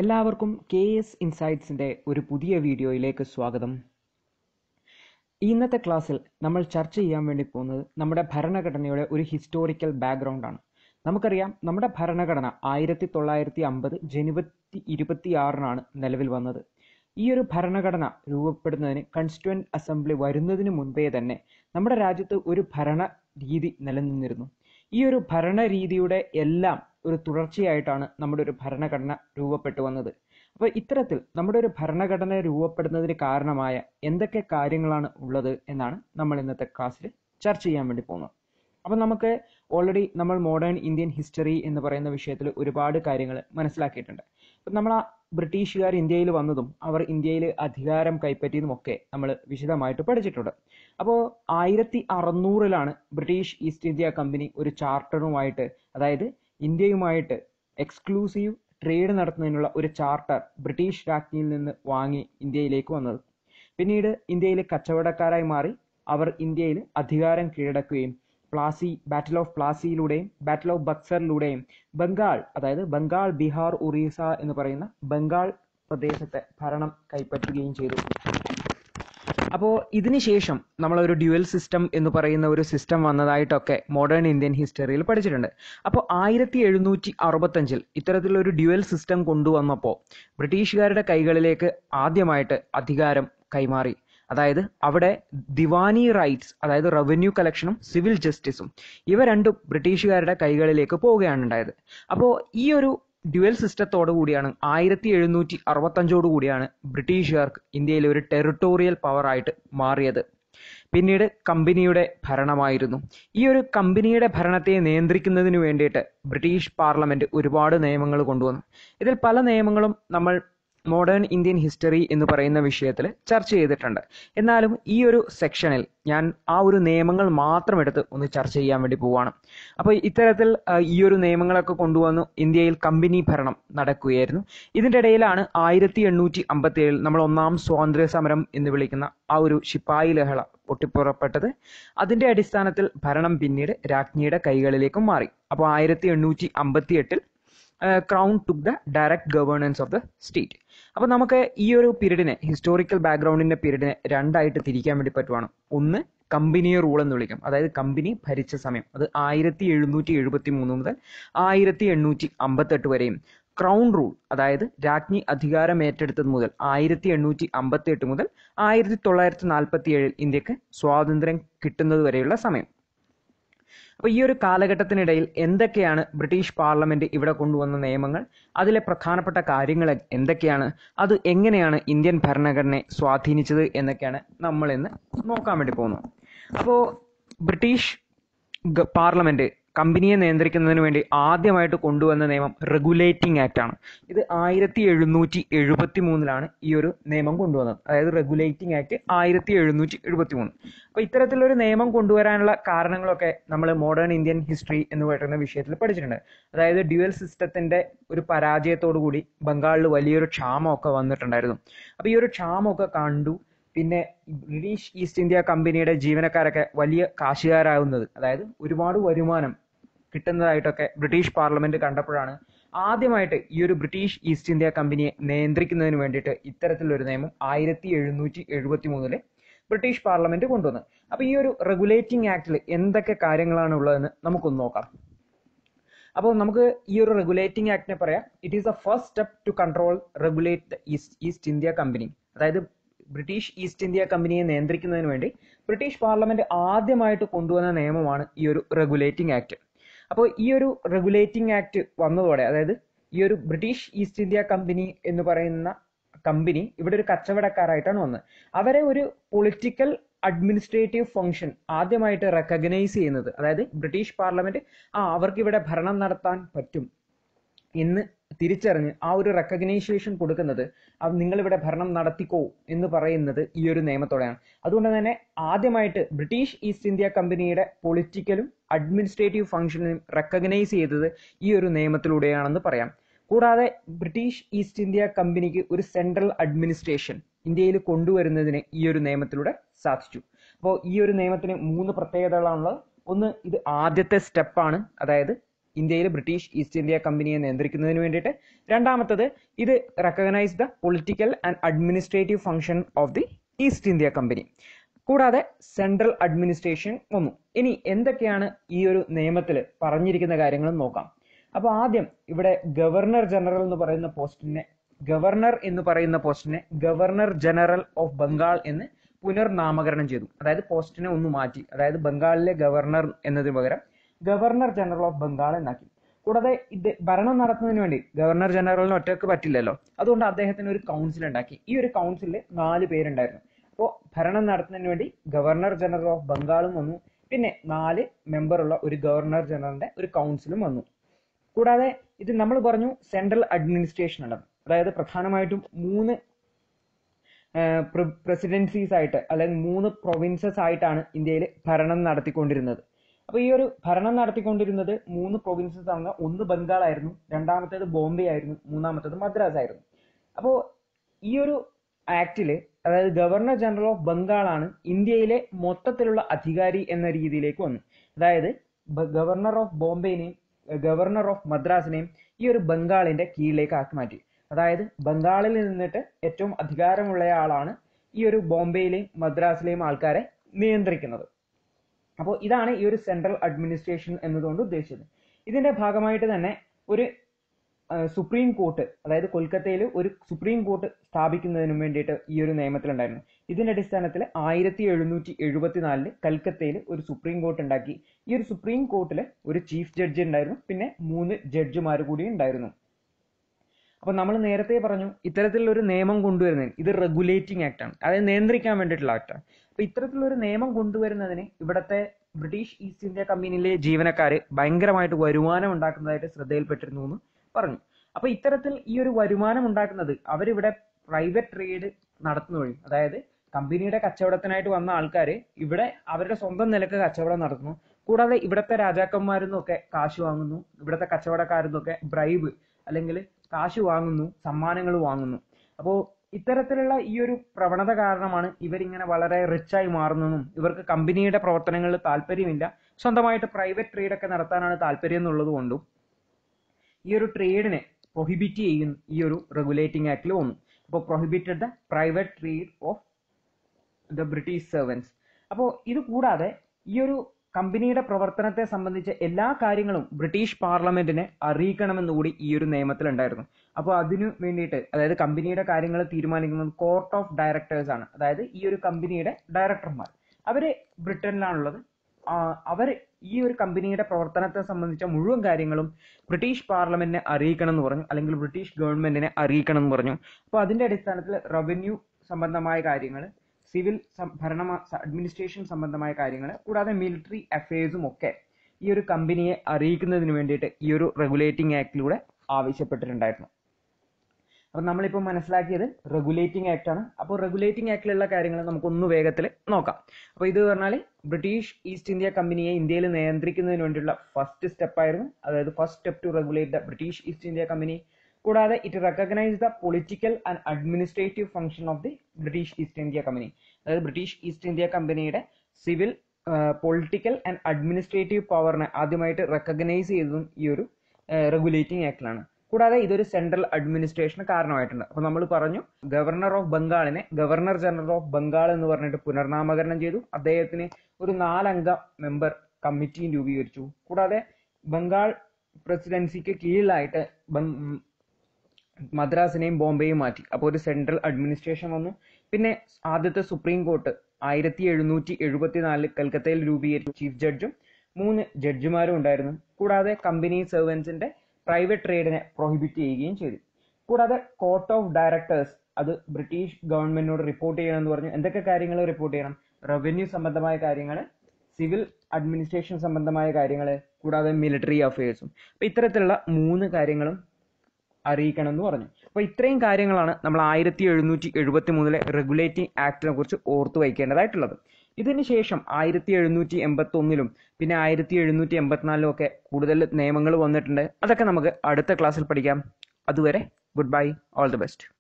എല്ലാവർക്കും K S ഇൻസൈറ്റ്സിൻ്റെ ഒരു പുതിയ വീഡിയോയിലേക്ക് സ്വാഗതം ഇന്നത്തെ ക്ലാസ്സിൽ നമ്മൾ ചർച്ച ചെയ്യാൻ വേണ്ടി പോകുന്നത് നമ്മുടെ ഭരണഘടനയുടെ ഒരു ഹിസ്റ്റോറിക്കൽ ബാക്ക്ഗ്രൗണ്ട് ആണ് നമുക്കറിയാം നമ്മുടെ ഭരണഘടന ആയിരത്തി തൊള്ളായിരത്തി അമ്പത് ജനുവരി ഇരുപത്തി ആറിനാണ് നിലവിൽ വന്നത് ഈ ഒരു ഭരണഘടന രൂപപ്പെടുന്നതിന് കൺസ്റ്റിറ്റ്യൂവൻറ്റ് അസംബ്ലി വരുന്നതിന് മുൻപേ തന്നെ നമ്മുടെ രാജ്യത്ത് ഒരു ഭരണ രീതി നിലനിന്നിരുന്നു ഈ ഒരു ഭരണരീതിയുടെ എല്ലാം ഒരു തുടർച്ചയായിട്ടാണ് നമ്മുടെ ഒരു ഭരണഘടന രൂപപ്പെട്ടു വന്നത് അപ്പോൾ ഇത്തരത്തിൽ നമ്മുടെ ഒരു ഭരണഘടന രൂപപ്പെടുന്നതിന് കാരണമായ എന്തൊക്കെ കാര്യങ്ങളാണ് ഉള്ളത് എന്നാണ് നമ്മൾ ഇന്നത്തെ ക്ലാസ്സിൽ ചർച്ച ചെയ്യാൻ വേണ്ടി പോകുന്നത് അപ്പം നമുക്ക് ഓൾറെഡി നമ്മൾ മോഡേൺ ഇന്ത്യൻ ഹിസ്റ്ററി എന്ന് പറയുന്ന വിഷയത്തിൽ ഒരുപാട് കാര്യങ്ങൾ മനസ്സിലാക്കിയിട്ടുണ്ട് അപ്പം നമ്മൾ ആ ബ്രിട്ടീഷുകാർ ഇന്ത്യയിൽ വന്നതും അവർ ഇന്ത്യയിൽ അധികാരം കൈപ്പറ്റിയതും ഒക്കെ നമ്മൾ വിശദമായിട്ട് പഠിച്ചിട്ടുണ്ട് അപ്പോൾ ആയിരത്തി അറുന്നൂറിലാണ് ബ്രിട്ടീഷ് ഈസ്റ്റ് ഇന്ത്യ കമ്പനി ഒരു ചാർട്ടറുമായിട്ട് അതായത് ഇന്ത്യയുമായിട്ട് എക്സ്ക്ലൂസീവ് ട്രേഡ് നടത്തുന്നതിനുള്ള ഒരു ചാർട്ടർ ബ്രിട്ടീഷ് രാജ്ഞിയിൽ നിന്ന് വാങ്ങി ഇന്ത്യയിലേക്ക് വന്നത് പിന്നീട് ഇന്ത്യയിൽ കച്ചവടക്കാരായി മാറി അവർ ഇന്ത്യയിൽ അധികാരം കീഴടക്കുകയും പ്ലാസി ബാറ്റിൽ ഓഫ് പ്ലാസിയിലൂടെയും ബാറ്റിൽ ഓഫ് ബക്സറിലൂടെയും ബംഗാൾ അതായത് ബംഗാൾ ബീഹാർ ഒറീസ എന്ന് പറയുന്ന ബംഗാൾ പ്രദേശത്തെ ഭരണം കൈപ്പറ്റുകയും ചെയ്തു അപ്പോൾ ഇതിന് ശേഷം നമ്മളൊരു ഡ്യുവൽ സിസ്റ്റം എന്ന് പറയുന്ന ഒരു സിസ്റ്റം വന്നതായിട്ടൊക്കെ മോഡേൺ ഇന്ത്യൻ ഹിസ്റ്ററിയിൽ പഠിച്ചിട്ടുണ്ട് അപ്പോൾ ആയിരത്തി എഴുന്നൂറ്റി അറുപത്തഞ്ചിൽ ഇത്തരത്തിലൊരു ഡ്യുവൽ സിസ്റ്റം കൊണ്ടുവന്നപ്പോൾ ബ്രിട്ടീഷുകാരുടെ കൈകളിലേക്ക് ആദ്യമായിട്ട് അധികാരം കൈമാറി അതായത് അവിടെ ദിവാനി റൈറ്റ്സ് അതായത് റവന്യൂ കളക്ഷനും സിവിൽ ജസ്റ്റിസും ഇവ രണ്ടും ബ്രിട്ടീഷുകാരുടെ കൈകളിലേക്ക് പോവുകയാണ് ഉണ്ടായത് അപ്പോൾ ഈ ഒരു ഡ്യുവൽ സിസ്റ്റത്തോടു കൂടിയാണ് ആയിരത്തി എഴുന്നൂറ്റി അറുപത്തഞ്ചോടു കൂടിയാണ് ബ്രിട്ടീഷുകാർക്ക് ഇന്ത്യയിലെ ഒരു ടെറിട്ടോറിയൽ പവർ ആയിട്ട് മാറിയത് പിന്നീട് കമ്പനിയുടെ ഭരണമായിരുന്നു ഈ ഒരു കമ്പനിയുടെ ഭരണത്തെ നിയന്ത്രിക്കുന്നതിന് വേണ്ടിയിട്ട് ബ്രിട്ടീഷ് പാർലമെന്റ് ഒരുപാട് നിയമങ്ങൾ കൊണ്ടുവന്നു ഇതിൽ പല നിയമങ്ങളും നമ്മൾ മോഡേൺ ഇന്ത്യൻ ഹിസ്റ്ററി എന്ന് പറയുന്ന വിഷയത്തിൽ ചർച്ച ചെയ്തിട്ടുണ്ട് എന്നാലും ഈ ഒരു സെക്ഷനിൽ ഞാൻ ആ ഒരു നിയമങ്ങൾ മാത്രം എടുത്ത് ഒന്ന് ചർച്ച ചെയ്യാൻ വേണ്ടി പോവാണ് അപ്പോൾ ഇത്തരത്തിൽ ഈ ഒരു നിയമങ്ങളൊക്കെ കൊണ്ടുവന്നു ഇന്ത്യയിൽ കമ്പനി ഭരണം നടക്കുകയായിരുന്നു ഇതിൻ്റെ ഇടയിലാണ് ആയിരത്തി എണ്ണൂറ്റി അമ്പത്തി ഏഴിൽ നമ്മൾ ഒന്നാം സ്വാതന്ത്ര്യ സമരം എന്ന് വിളിക്കുന്ന ആ ഒരു ശിപ്പായി ലഹള പൊട്ടിപ്പുറപ്പെട്ടത് അതിൻ്റെ അടിസ്ഥാനത്തിൽ ഭരണം പിന്നീട് രാജ്ഞിയുടെ കൈകളിലേക്കും മാറി അപ്പോൾ ആയിരത്തി എണ്ണൂറ്റി അമ്പത്തി എട്ടിൽ crown took the direct governance of the state അപ്പോൾ നമുക്ക് ഈ ഒരു പീരീഡിനെ ഹിസ്റ്റോറിക്കൽ ബാക്ക്ഗ്രൗണ്ടിന്റെ പീരീഡിനെ രണ്ടായിട്ട് തിരിക്കാൻ വേണ്ടി പറ്റുവാണ് ഒന്ന് കമ്പനി റൂൾ എന്ന് വിളിക്കും അതായത് കമ്പനി ഭരിച്ച സമയം അത് ആയിരത്തി എഴുന്നൂറ്റി എഴുപത്തി മൂന്ന് മുതൽ ആയിരത്തി എണ്ണൂറ്റി അമ്പത്തെട്ട് വരെയും ക്രൗൺ റൂൾ അതായത് രാജ്ഞി അധികാരം ഏറ്റെടുത്തത് മുതൽ ആയിരത്തി എണ്ണൂറ്റി അമ്പത്തി എട്ട് മുതൽ ആയിരത്തി തൊള്ളായിരത്തി നാൽപ്പത്തി ഏഴിൽ ഇന്ത്യക്ക് സ്വാതന്ത്ര്യം കിട്ടുന്നത് വരെയുള്ള സമയം അപ്പോൾ ഈ ഒരു കാലഘട്ടത്തിനിടയിൽ എന്തൊക്കെയാണ് ബ്രിട്ടീഷ് പാർലമെന്റ് ഇവിടെ കൊണ്ടുവന്ന നിയമങ്ങൾ അതിലെ പ്രധാനപ്പെട്ട കാര്യങ്ങൾ എന്തൊക്കെയാണ് അത് എങ്ങനെയാണ് ഇന്ത്യൻ ഭരണഘടനയെ സ്വാധീനിച്ചത് എന്നൊക്കെയാണ് നമ്മൾ ഇന്ന് നോക്കാൻ വേണ്ടി പോകുന്നത് അപ്പോൾ ബ്രിട്ടീഷ് പാർലമെന്റ് കമ്പനിയെ നിയന്ത്രിക്കുന്നതിന് വേണ്ടി ആദ്യമായിട്ട് കൊണ്ടുവന്ന നിയമം റെഗുലേറ്റിംഗ് ആക്ട് ആണ് ഇത് ആയിരത്തി എഴുന്നൂറ്റി എഴുപത്തി മൂന്നിലാണ് ഈ ഒരു നിയമം കൊണ്ടുവന്നത് അതായത് റെഗുലേറ്റിംഗ് ആക്ട് ആയിരത്തി എഴുന്നൂറ്റി എഴുപത്തി മൂന്ന് അപ്പോൾ ഇത്തരത്തിലൊരു നിയമം കൊണ്ടുവരാനുള്ള കാരണങ്ങളൊക്കെ നമ്മൾ മോഡേൺ ഇന്ത്യൻ ഹിസ്റ്ററി എന്ന് പറയുന്ന വിഷയത്തിൽ പഠിച്ചിട്ടുണ്ട് അതായത് ഡ്യുവൽ സിസ്റ്റത്തിന്റെ ഒരു പരാജയത്തോടു കൂടി ബംഗാളിൽ വലിയൊരു ക്ഷാമമൊക്കെ വന്നിട്ടുണ്ടായിരുന്നു അപ്പോൾ ഈ ഒരു ക്ഷാമമൊക്കെ കണ്ടു പിന്നെ ബ്രിട്ടീഷ് ഈസ്റ്റ് ഇന്ത്യ കമ്പനിയുടെ ജീവനക്കാരൊക്കെ വലിയ കാശുകാരാകുന്നത് അതായത് ഒരുപാട് വരുമാനം കിട്ടുന്നതായിട്ടൊക്കെ ബ്രിട്ടീഷ് പാർലമെന്റ് കണ്ടപ്പോഴാണ് ആദ്യമായിട്ട് ഈ ഒരു ബ്രിട്ടീഷ് ഈസ്റ്റ് ഇന്ത്യ കമ്പനിയെ നിയന്ത്രിക്കുന്നതിന് വേണ്ടിയിട്ട് ഇത്തരത്തിലൊരു നിയമം ആയിരത്തി എഴുന്നൂറ്റി എഴുപത്തി മൂന്നില് ബ്രിട്ടീഷ് പാർലമെന്റ് കൊണ്ടുവന്നത് അപ്പൊ ഈ ഒരു റെഗുലേറ്റിംഗ് ആക്ടിൽ എന്തൊക്കെ കാര്യങ്ങളാണ് ഉള്ളതെന്ന് നമുക്കൊന്ന് നോക്കാം അപ്പോൾ നമുക്ക് ഈ ഒരു റെഗുലേറ്റിംഗ് ആക്ടിനെ പറയാം it is the first step to control regulate the East East India Company അതായത് ബ്രിട്ടീഷ് ഈസ്റ്റ് ഇന്ത്യ കമ്പനിയെ നിയന്ത്രിക്കുന്നതിന് വേണ്ടി ബ്രിട്ടീഷ് പാർലമെന്റ് ആദ്യമായിട്ട് കൊണ്ടുവന്ന നിയമമാണ് ഈ ഒരു റെഗുലേറ്റിംഗ് ആക്ട് അപ്പോൾ ഈ ഒരു റെഗുലേറ്റിംഗ് ആക്ട് വന്നതോടെ അതായത് ഈ ഒരു ബ്രിട്ടീഷ് ഈസ്റ്റ് ഇന്ത്യ കമ്പനി എന്ന് പറയുന്ന കമ്പനി ഇവിടെ ഒരു കച്ചവടക്കാരായിട്ടാണ് വന്നത് അവരെ ഒരു പൊളിറ്റിക്കൽ അഡ്മിനിസ്ട്രേറ്റീവ് ഫംഗ്ഷൻ ആദ്യമായിട്ട് റെക്കഗ്നൈസ് ചെയ്യുന്നത് അതായത് ബ്രിട്ടീഷ് പാർലമെന്റ് ആ അവർക്ക് ഇവിടെ ഭരണം നടത്താൻ പറ്റും എന്ന് തിരിച്ചറിഞ്ഞ് ആ ഒരു റെക്കഗ്നൈസേഷൻ കൊടുക്കുന്നത് അത് നിങ്ങളിവിടെ ഭരണം നടത്തിക്കോ എന്ന് പറയുന്നത് ഈ ഒരു നിയമത്തോടെയാണ് അതുകൊണ്ട് തന്നെ ആദ്യമായിട്ട് ബ്രിട്ടീഷ് ഈസ്റ്റ് ഇന്ത്യ കമ്പനിയുടെ പൊളിറ്റിക്കലും അഡ്മിനിസ്ട്രേറ്റീവ് ഫംഗ്ഷനും റെക്കഗ്നൈസ് ചെയ്തത് ഈ ഒരു നിയമത്തിലൂടെയാണെന്ന് പറയാം കൂടാതെ ബ്രിട്ടീഷ് ഈസ്റ്റ് ഇന്ത്യ കമ്പനിക്ക് ഒരു സെൻട്രൽ അഡ്മിനിസ്ട്രേഷൻ ഇന്ത്യയിൽ കൊണ്ടുവരുന്നതിന് ഈ ഒരു നിയമത്തിലൂടെ സാധിച്ചു അപ്പോൾ ഈ ഒരു നിയമത്തിന് മൂന്ന് പ്രത്യേകതകളാണുള്ളത് ഒന്ന് ഇത് ആദ്യത്തെ സ്റ്റെപ്പാണ് അതായത് ഇന്ത്യയിൽ ബ്രിട്ടീഷ് ഈസ്റ്റ് ഇന്ത്യ കമ്പനിയെ നിയന്ത്രിക്കുന്നതിന് വേണ്ടിയിട്ട് രണ്ടാമത്തത് ഇത് recognise the political and administrative function of the East India Company കൂടാതെ സെൻട്രൽ അഡ്മിനിസ്ട്രേഷൻ വന്നു ഇനി എന്തൊക്കെയാണ് ഈ ഒരു നിയമത്തിൽ പറഞ്ഞിരിക്കുന്ന കാര്യങ്ങളും നോക്കാം അപ്പോൾ ആദ്യം ഇവിടെ ഗവർണർ ജനറൽ എന്ന് പറയുന്ന പോസ്റ്റിനെ ഗവർണർ എന്ന് പറയുന്ന പോസ്റ്റിനെ ഗവർണർ ജനറൽ ഓഫ് ബംഗാൾ എന്ന് പുനർനാമകരണം ചെയ്തു അതായത് പോസ്റ്റിനെ ഒന്ന് മാറ്റി അതായത് ബംഗാളിലെ ഗവർണർ എന്നതിന് പകരം ഗവർണർ ജനറൽ ഓഫ് ബംഗാൾ എന്നാക്കി കൂടാതെ ഇത് ഭരണം നടത്തുന്നതിന് വേണ്ടി ഗവർണർ ജനറലിന് ഒറ്റയ്ക്ക് പറ്റില്ലല്ലോ അതുകൊണ്ട് അദ്ദേഹത്തിന് ഒരു കൗൺസിൽ ഉണ്ടാക്കി ഈ ഒരു കൗൺസിലിൽ നാല് പേരുണ്ടായിരുന്നു അപ്പോൾ ഭരണം നടത്തുന്നതിന് വേണ്ടി ഗവർണർ ജനറൽ ഓഫ് ബംഗാളും വന്നു പിന്നെ നാല് മെമ്പറുള്ള ഒരു ഗവർണർ ജനറലിന്റെ ഒരു കൗൺസിലും വന്നു കൂടാതെ ഇത് നമ്മൾ പറഞ്ഞു സെൻട്രൽ അഡ്മിനിസ്ട്രേഷൻ ഉണ്ടെന്ന് അതായത് പ്രധാനമായിട്ടും മൂന്ന് പ്രസിഡൻസീസ് ആയിട്ട് അല്ലെങ്കിൽ മൂന്ന് പ്രൊവിൻസസ് ആയിട്ടാണ് ഇന്ത്യയിൽ ഭരണം നടത്തിക്കൊണ്ടിരുന്നത് അപ്പോൾ ഈ ഒരു ഭരണം നടത്തിക്കൊണ്ടിരുന്നത് മൂന്ന് പ്രൊവിൻസസ് ആണ് ഒന്ന് ബംഗാൾ ആയിരുന്നു രണ്ടാമത്തേത് ബോംബെ ആയിരുന്നു മൂന്നാമത്തേത് മദ്രാസ് ആയിരുന്നു അപ്പോൾ ഈ ഒരു ആക്ടില് അതായത് ഗവർണർ ജനറൽ ഓഫ് ബംഗാൾ ആണ് ഇന്ത്യയിലെ മൊത്തത്തിലുള്ള അധികാരി എന്ന രീതിയിലേക്ക് വന്നു അതായത് ഗവർണർ ഓഫ് ബോംബെനെയും ഗവർണർ ഓഫ് മദ്രാസിനെയും ഈ ഒരു ബംഗാളിന്റെ കീഴിലേക്ക് ആക്കി മാറ്റി അതായത് ബംഗാളിൽ നിന്നിട്ട് ഏറ്റവും അധികാരമുള്ള ആളാണ് ഈ ഒരു ബോംബെയിലെയും മദ്രാസിലെയും ആൾക്കാരെ നിയന്ത്രിക്കുന്നത് അപ്പോൾ ഇതാണ് ഈ ഒരു സെൻട്രൽ അഡ്മിനിസ്ട്രേഷൻ എന്നതുകൊണ്ട് ഉദ്ദേശിച്ചത് ഇതിന്റെ ഭാഗമായിട്ട് തന്നെ ഒരു സുപ്രീം കോർട്ട് അതായത് കൊൽക്കത്തയിൽ ഒരു സുപ്രീം കോർട്ട് സ്ഥാപിക്കുന്നതിനും വേണ്ടിയിട്ട് ഈ ഒരു നിയമത്തിലുണ്ടായിരുന്നു ഇതിന്റെ അടിസ്ഥാനത്തിൽ ആയിരത്തി എഴുന്നൂറ്റി എഴുപത്തിനാലില് കൽക്കത്തയിൽ ഒരു സുപ്രീം കോർട്ട് ഉണ്ടാക്കി ഈ ഒരു സുപ്രീം കോർട്ടിൽ ഒരു ചീഫ് ജഡ്ജി ഉണ്ടായിരുന്നു പിന്നെ മൂന്ന് ജഡ്ജിമാർ കൂടി ഉണ്ടായിരുന്നു അപ്പൊ നമ്മൾ നേരത്തെ പറഞ്ഞു ഇത്തരത്തിലുള്ള ഒരു നിയമം കൊണ്ടുവരുന്നതിന് ഇത് റെഗുലേറ്റിംഗ് ആക്ട് ആണ് അതായത് നിയന്ത്രിക്കാൻ വേണ്ടിയിട്ടുള്ള ആക്ട് ആണ് അപ്പൊ ഇത്തരത്തിലുള്ള ഒരു നിയമം കൊണ്ടുവരുന്നതിന് ഇവിടുത്തെ ബ്രിട്ടീഷ് ഈസ്റ്റ് ഇന്ത്യ കമ്പനിയിലെ ജീവനക്കാർ ഭയങ്കരമായിട്ട് വരുമാനം ഉണ്ടാക്കുന്നതായിട്ട് ശ്രദ്ധയിൽപ്പെട്ടിരുന്നു എന്ന് പറഞ്ഞു അപ്പൊ ഇത്തരത്തിൽ ഈ ഒരു വരുമാനം ഉണ്ടാക്കുന്നത് അവരിവിടെ പ്രൈവറ്റ് ട്രേഡ് നടത്തുന്ന വഴി അതായത് കമ്പനിയുടെ കച്ചവടത്തിനായിട്ട് വന്ന ആൾക്കാർ ഇവിടെ അവരുടെ സ്വന്തം നിലക്ക് കച്ചവടം നടത്തുന്നു കൂടാതെ ഇവിടുത്തെ രാജാക്കന്മാരിൽ നിന്നൊക്കെ കാശ് വാങ്ങുന്നു ഇവിടുത്തെ കച്ചവടക്കാരിൽ നിന്നൊക്കെ ബ്രൈബ് അല്ലെങ്കിൽ കാശ് വാങ്ങുന്നു സമ്മാനങ്ങൾ വാങ്ങുന്നു അപ്പോൾ ഇത്തരത്തിലുള്ള ഈ ഒരു പ്രവണത കാരണമാണ് ഇവരിങ്ങനെ വളരെ റിച്ചായി മാറുന്നതും ഇവർക്ക് കമ്പനിയുടെ പ്രവർത്തനങ്ങളിൽ താല്പര്യമില്ല സ്വന്തമായിട്ട് പ്രൈവറ്റ് ട്രേഡ് ഒക്കെ നടത്താനാണ് താല്പര്യം എന്നുള്ളത് കൊണ്ടും ഈ ഒരു ട്രേഡിനെ പ്രൊഹിബിറ്റ് ചെയ്യുന്ന ഈ ഒരു റെഗുലേറ്റിംഗ് ആക്ടിൽ വന്നു അപ്പോൾ prohibited the private trade of the British servants അപ്പോൾ ഇത് കൂടാതെ ഈ ഒരു കമ്പനിയുടെ പ്രവർത്തനത്തെ സംബന്ധിച്ച എല്ലാ കാര്യങ്ങളും ബ്രിട്ടീഷ് പാർലമെന്റിനെ അറിയിക്കണമെന്ന് കൂടി ഈ ഒരു നിയമത്തിലുണ്ടായിരുന്നു അപ്പോൾ അതിനു വേണ്ടിയിട്ട് അതായത് കമ്പനിയുടെ കാര്യങ്ങൾ തീരുമാനിക്കുന്നത് കോർട്ട് ഓഫ് ഡയറക്ടേഴ്സ് ആണ് അതായത് ഈ ഒരു കമ്പനിയുടെ ഡയറക്ടർമാർ അവര് ബ്രിട്ടനിലാണുള്ളത് അവർ ഈ ഒരു കമ്പനിയുടെ പ്രവർത്തനത്തെ സംബന്ധിച്ച മുഴുവൻ കാര്യങ്ങളും ബ്രിട്ടീഷ് പാർലമെന്റിനെ അറിയിക്കണം എന്ന് പറഞ്ഞു അല്ലെങ്കിൽ ബ്രിട്ടീഷ് ഗവൺമെന്റിനെ അറിയിക്കണം എന്ന് പറഞ്ഞു അപ്പോൾ അതിന്റെ അടിസ്ഥാനത്തിൽ റവന്യൂ സംബന്ധമായ കാര്യങ്ങൾ സിവിൽ ഭരണ അഡ്മിനിസ്ട്രേഷൻ സംബന്ധമായ കാര്യങ്ങൾ കൂടാതെ മിലിറ്ററി അഫയേഴ്സും ഒക്കെ ഈ ഒരു കമ്പനിയെ അറിയിക്കുന്നതിന് വേണ്ടിയിട്ട് ഈ ഒരു റെഗുലേറ്റിംഗ് ആക്ടിലൂടെ ആവശ്യപ്പെട്ടിട്ടുണ്ടായിരുന്നു അപ്പം നമ്മളിപ്പോൾ മനസ്സിലാക്കിയത് റെഗുലേറ്റിംഗ് ആക്ട് ആണ് അപ്പോൾ റെഗുലേറ്റിംഗ് ആക്ടിലുള്ള കാര്യങ്ങൾ നമുക്കൊന്ന് വേഗത്തിൽ നോക്കാം അപ്പോൾ ഇത് പറഞ്ഞാൽ ബ്രിട്ടീഷ് ഈസ്റ്റ് ഇന്ത്യ കമ്പനിയെ ഇന്ത്യയിൽ നിയന്ത്രിക്കുന്നതിന് വേണ്ടിയുള്ള ഫസ്റ്റ് സ്റ്റെപ്പ് ആയിരുന്നു അതായത് first step to regulate the British East India Company കൂടാതെ it recognise the political and administrative function of the British East India Company അതായത് ബ്രിട്ടീഷ് ഈസ്റ്റ് ഇന്ത്യ കമ്പനിയുടെ സിവിൽ പൊളിറ്റിക്കൽ ആൻഡ് അഡ്മിനിസ്ട്രേറ്റീവ് പവറിനെ ആദ്യമായിട്ട് recognise ചെയ്തതും ഈ ഒരു റെഗുലേറ്റിംഗ് ആക്ടിലാണ് കൂടാതെ ഇതൊരു സെൻട്രൽ അഡ്മിനിസ്ട്രേഷന് കാരണമായിട്ടുണ്ട് അപ്പൊ നമ്മൾ പറഞ്ഞു ഗവർണർ ഓഫ് ബംഗാളിനെ ഗവർണർ ജനറൽ ഓഫ് ബംഗാൾ എന്ന് പറഞ്ഞിട്ട് പുനർനാമകരണം ചെയ്തു അദ്ദേഹത്തിന് ഒരു നാലംഗ മെമ്പർ കമ്മിറ്റിയും രൂപീകരിച്ചു കൂടാതെ ബംഗാൾ പ്രസിഡൻസിക്ക് കീഴിലായിട്ട് മദ്രാസിനെയും ബോംബെയും മാറ്റി അപ്പോൾ ഒരു സെൻട്രൽ അഡ്മിനിസ്ട്രേഷൻ വന്നു പിന്നെ ആദ്യത്തെ സുപ്രീം കോർട്ട് ആയിരത്തി എഴുന്നൂറ്റി എഴുപത്തിനാലിൽ കൽക്കത്തയിൽ രൂപീകരിച്ചു ചീഫ് ജഡ്ജും മൂന്ന് ജഡ്ജിമാരും ഉണ്ടായിരുന്നു കൂടാതെ കമ്പനി സെർവൻസിന്റെ പ്രൈവറ്റ് ട്രേഡിനെ പ്രൊഹിബിറ്റ് ചെയ്യുകയും ചെയ്തു കൂടാതെ കോർട്ട് ഓഫ് ഡയറക്ടേഴ്സ് അത് ബ്രിട്ടീഷ് ഗവൺമെന്റിനോട് റിപ്പോർട്ട് ചെയ്യണം എന്ന് പറഞ്ഞു എന്തൊക്കെ കാര്യങ്ങൾ റിപ്പോർട്ട് ചെയ്യണം റവന്യൂ സംബന്ധമായ കാര്യങ്ങൾ സിവിൽ അഡ്മിനിസ്ട്രേഷൻ സംബന്ധമായ കാര്യങ്ങൾ കൂടാതെ മിലിറ്ററി അഫയേഴ്സും അപ്പൊ ഇത്തരത്തിലുള്ള മൂന്ന് കാര്യങ്ങളും അറിയിക്കണം എന്ന് പറഞ്ഞു അപ്പോൾ ഇത്രയും കാര്യങ്ങളാണ് നമ്മൾ ആയിരത്തി എഴുന്നൂറ്റി എഴുപത്തി മൂന്നിലെ റെഗുലേറ്റിംഗ് ആക്ടിനെ കുറിച്ച് ഓർത്തു വയ്ക്കേണ്ടതായിട്ടുള്ളത് ഇതിന് ശേഷം ആയിരത്തി എഴുന്നൂറ്റി എൺപത്തി ഒന്നിലും പിന്നെ ആയിരത്തി എഴുന്നൂറ്റി എൺപത്തിനാലിലും ഒക്കെ കൂടുതൽ നിയമങ്ങൾ വന്നിട്ടുണ്ട് അതൊക്കെ നമുക്ക് അടുത്ത ക്ലാസ്സിൽ പഠിക്കാം അതുവരെ good bye all the best